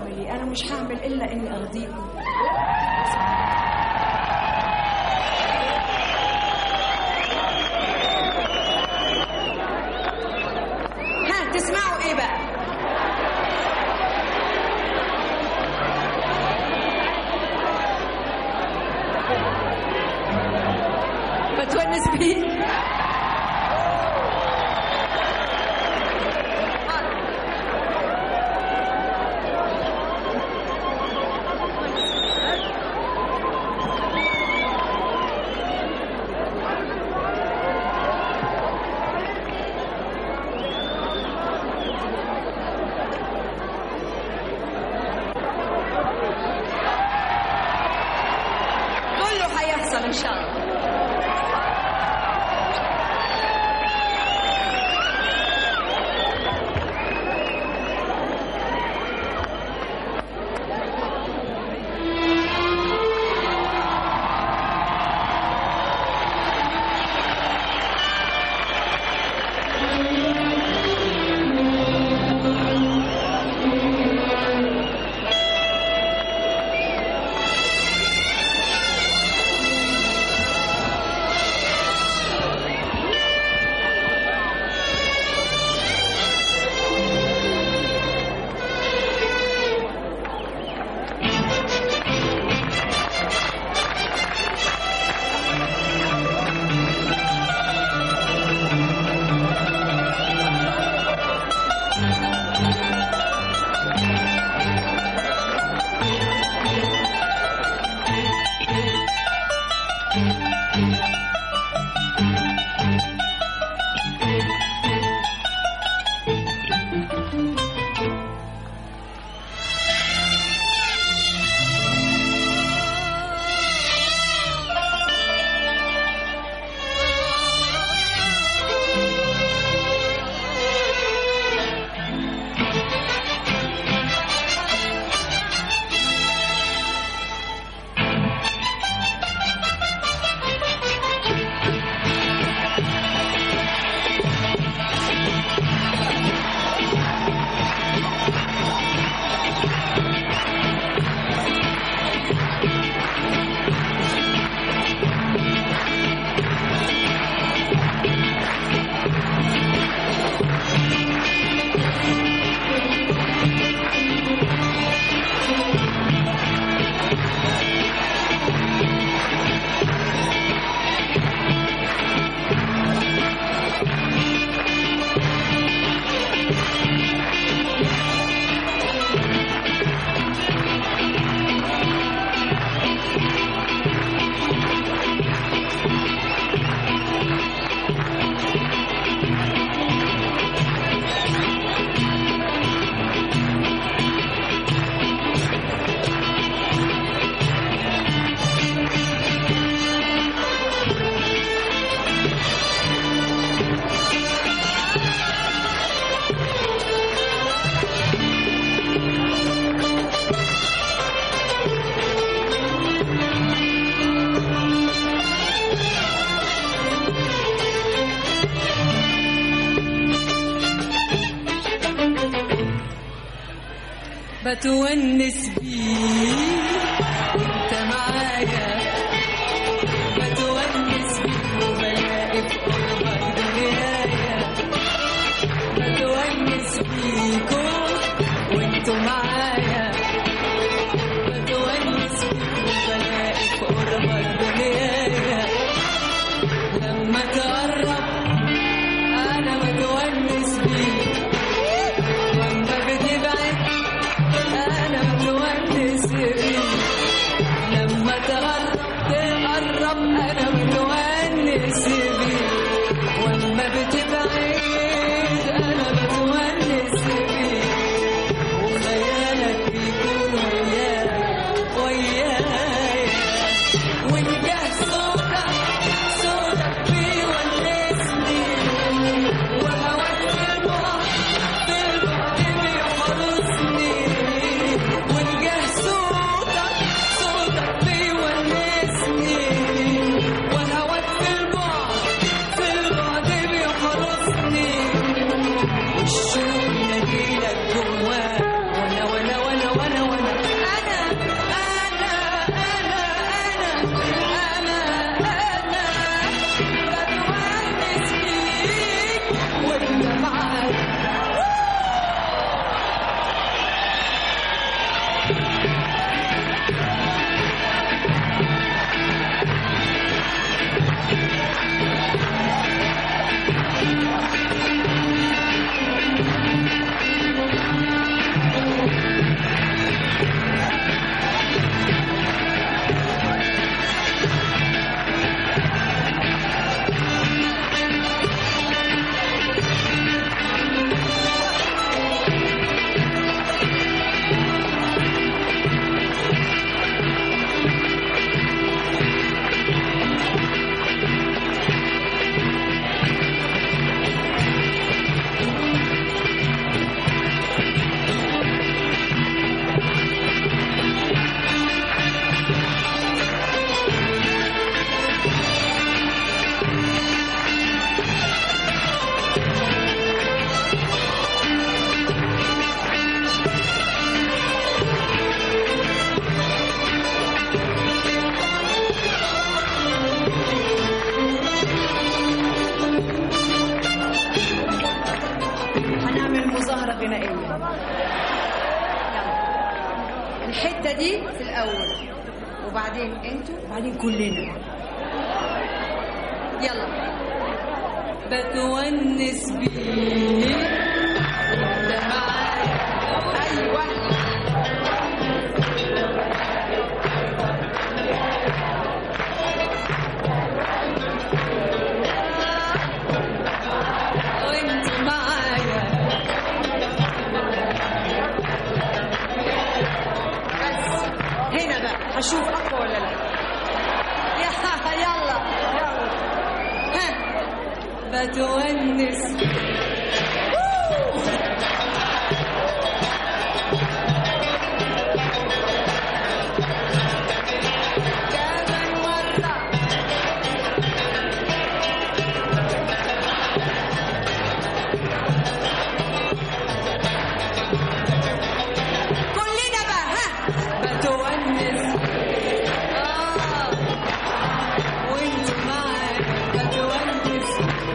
اعمل ايه انا مش هعمل الا اني ارضيكم ها تسمعوا ايه بقى بتونس بيه كله هيحصل ان شاء الله بتونس بيك وانت معايا بتونس بيك وبلاقي في قربك دنيايا بتونس بيكوا وانتوا معايا بتونس بيك وبلاقي في قربك دنيايا لما تقرب انا بتونس بيك لما بتبعد انا بتونس بيك هنعمل مظاهرة غنائية يلا. الحتة دي في الأول وبعدين انتوا وبعدين كلنا يلا بتونس بيه ده معايا أيوة وانت معايا بس هنا بقى هشوف أقوى ولا لا يا يلا يلا ها بتونس كمان مرة كلنا بقى ها بتونس آه وانت معايا بتونس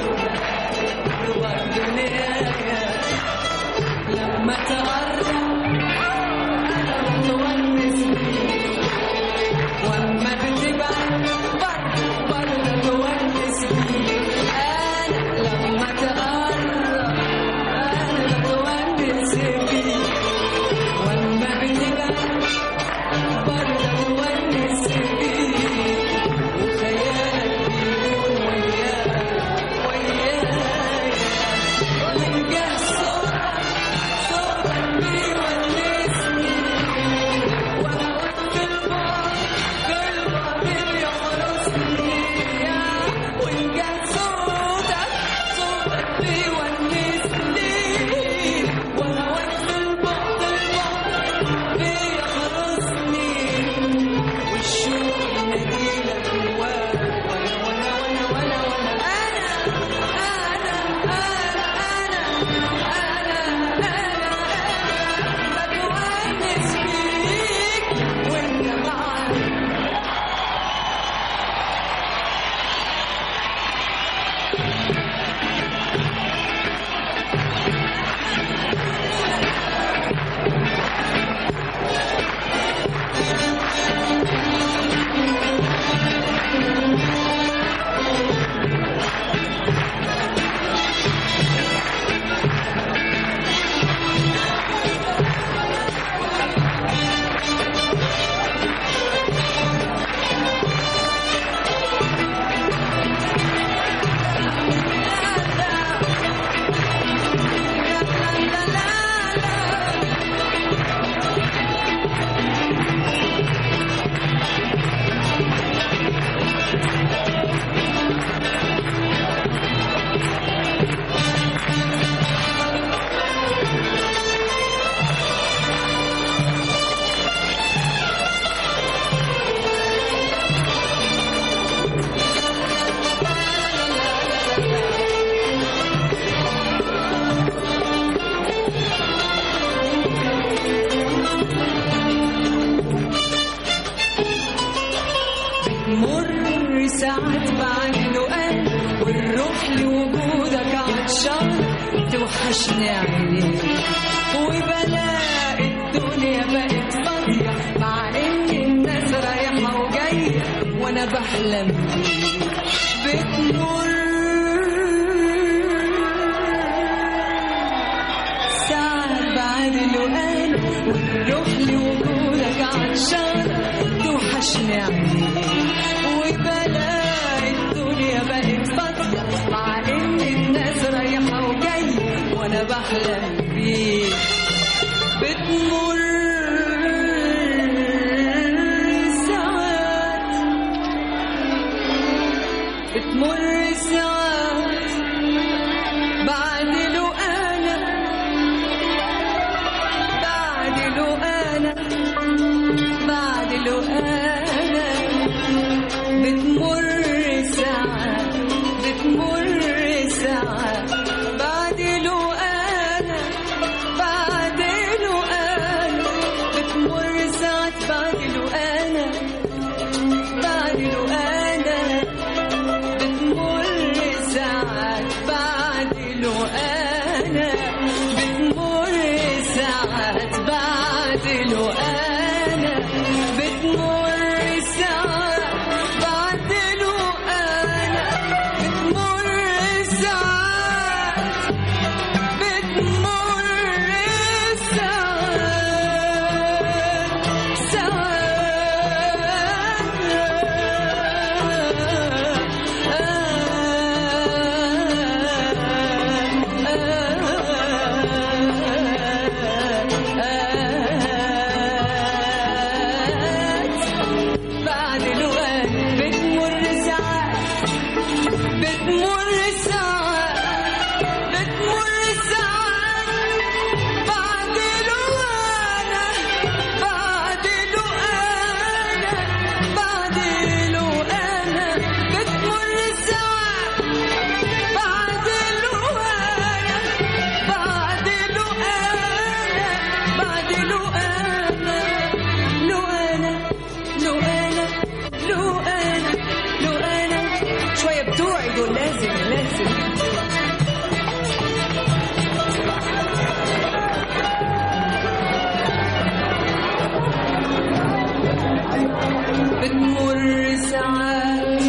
وبرضه نرايا لما تقرب أنا بتونس بيك واما بتبعد برضه برضه بتونس بيك أنا لما تقرب أنا بتونس بيك واما بتبعد برضه بتونس بيك وخيالك بيكون وياك ويايا وينجح صوتك صوتك بيونسني وانا وقت البعد قلبك بيحرسني وينجح صوتك صوتك بيونسني وانا وقت البعد البعد بيحرسني والشوق يناديلك جواك وانا وانا وانا وانا وانا انا انا انا انا انا انا بتونس بيك وانت معايا مر ساعات بعد لقاء والروح لوجودك عطشان توحشني عينيك وبلاقي الدنيا بقت فاضية مع إن الناس رايحة وجاية وأنا بحلم بيك بتمر ساعات بعد لقاء والروح لوجودك عطشان توحشني عينيك وبلاقي الدنيا بقت فاضية مع إن الناس رايحة وجاية وأنا بحلم بيك بتمر ساعات بتمر ساعات بعد لو أنا بعد لو أنا بعد لو أنا بتمر ساعات بتمر ساعات بعد لو أنا بعد لو أنا بتمر ساعات بعد لو أنا بتمر ساعات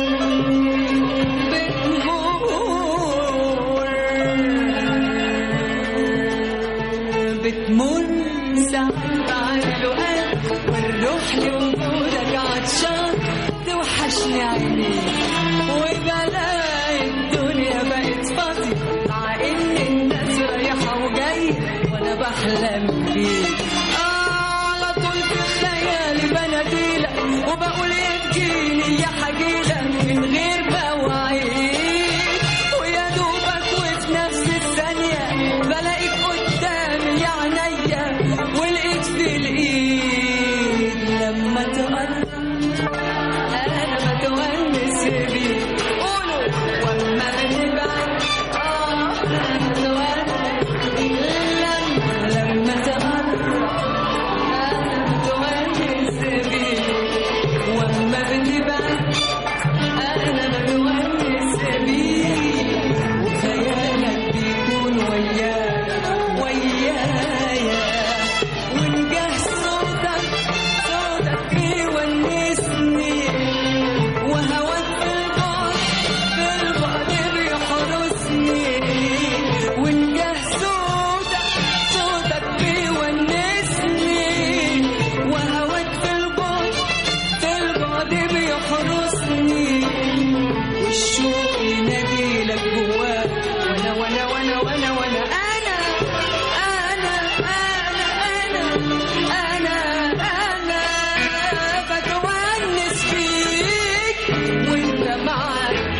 بتمر بتمر ساعات على الوقت والروح لوجودك عطشان توحشني عينيك وبلاقي الدنيا بقت فاضية مع إن الناس رايحة وجاية وأنا بحلم بيك آه على طول في خيالي بناديلك وبقول يا تجيني يا حجيلك من غير مواعيد ويا دوبك وفي نفس الثانية بلاقيك قدامي يا عينيا والإيد في الإيد لما تقرب أنا بتونس بيك قولوا وأما بنبعد آه أنا بتونس لما لما تقرب أنا بتونس بيك وأما بنبعد أنا بتونس بيك وخيالك بيكون ويايا ويايا ونجاه صوتك صوتك بيونسني وهواك في البعد في البعد بيحرسني ونجاه صوتك صوتك بيونسني وهواك في البعد في البعد بيحرسني والشوق يناديلك جواك وانا وانا وانا وانا وانا انا انا انا انا انا انا بتونس فيك وانت معاك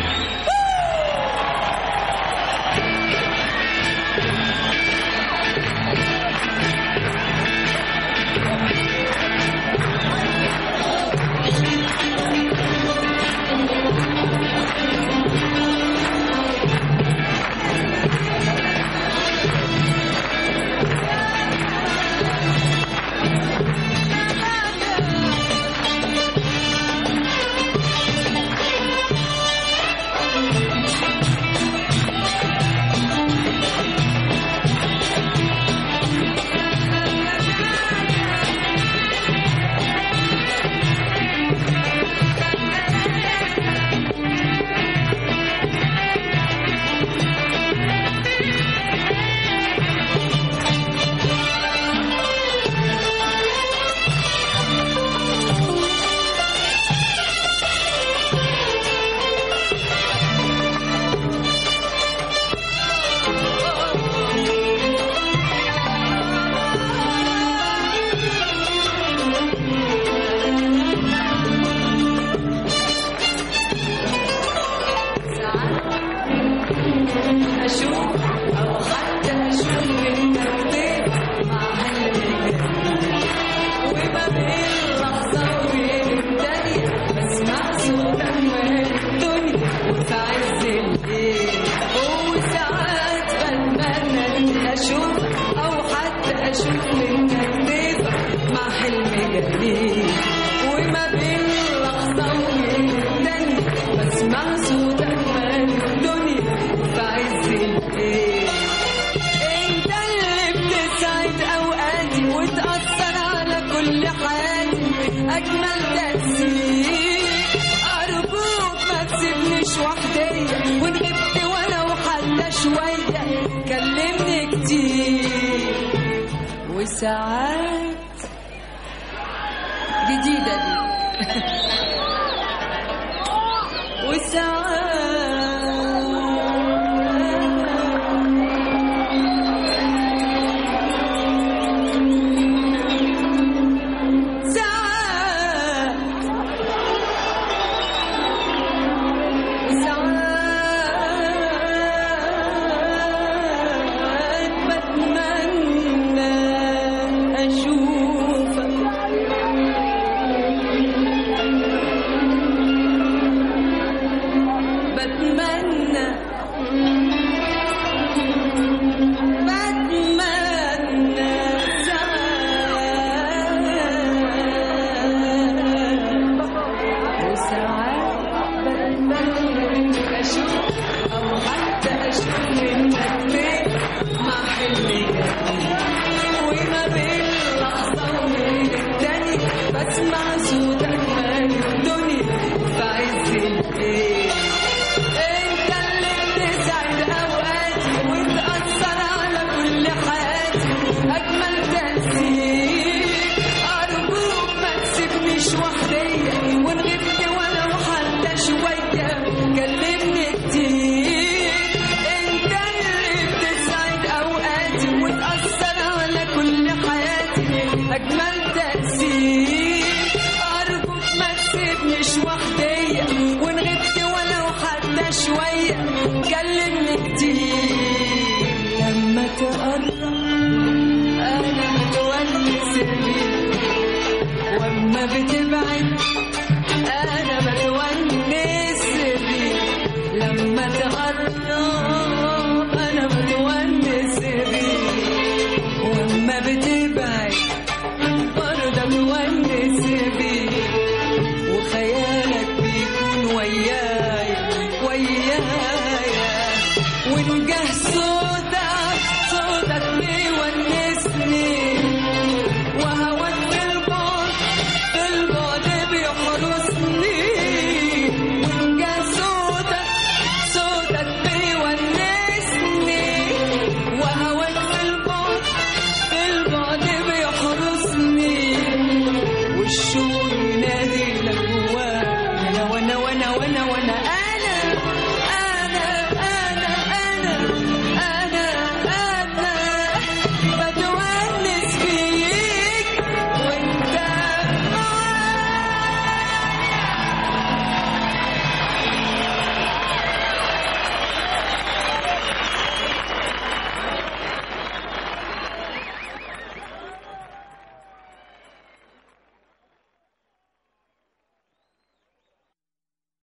أشوف أو حتى أشوف منك طيف مع هالليل وما بين لحظة وبين التانية بسمع صوتك من الدنيا وفي عز الليل وساعات بتمنى إني أشوفك أو حتى أشوف منك طيف مع حلم جميل وما بين لحظة وبين التانية بسمع صوتك من الدنيا وفي عز الليل انت اللي بتسعد اوقاتي وتأثر على كل حياتي اجمل تأثير ارجوك ما تسيبنيش وحدية وان غبت ولو حتى شوية كلمني كتير وساعات جديدة دي وساعات ساعات وساعات بتمنى أشوفك بتمنى بتمنى ساعات وساعات بتمنى أشوف أو حتى أشوف منك ليه مع حلمي جميل وما بين لحظة ومن التانية بسمع صوتك من مش وحدية وإن غبت ولو حتى شوية كلمني كتير لما تقرب أنا متونس بيك واما بتبعد